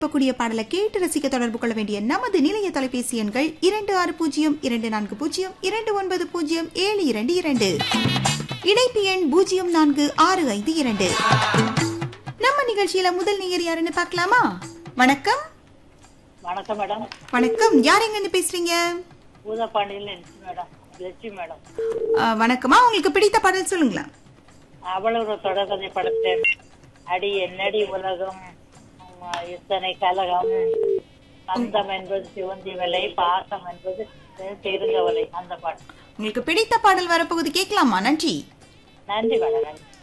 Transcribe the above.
கூடிய பாடலை கேட்டு ரசிக்க தொடர்பு கொள்ள வேண்டிய நமது நிலைய தொலைபேசி எண்கள் இரண்டு ஆறு பூஜ்ஜியம் இரண்டு நான்கு பூஜ்ஜியம் இரண்டு ஒன்பது பூஜ்ஜியம் ஏழு இரண்டு இரண்டு இணைப்பு எண் பூஜ்ஜியம் நான்கு ஆறு ஐந்து இரண்டு நம்ம நிகழ்ச்சியில முதல் நேயர் யாருன்னு பார்க்கலாமா வணக்கம் வணக்கம் மேடம் வணக்கம் யார் எங்க இருந்து பேசுறீங்க பூதப்பாண்டியில் நினைச்சு மேடம் லட்சுமி மேடம் ஆ, வணக்கமா உங்களுக்கு பிடித்த பாடல் சொல்லுங்களேன் அவ்வளவு தொடர்கதை படத்தேன் அடி என்னடி உலகம் உம், இத்தனை கலகம் அந்தம் என்பது சிவந்தி விலை பாசம் என்பது பெருங்கவலை அந்த பாட்டு உங்களுக்கு பிடித்த பாடல் வரப்போகுது கேட்கலாமா நன்றி நன்றி மேடம் நன்றி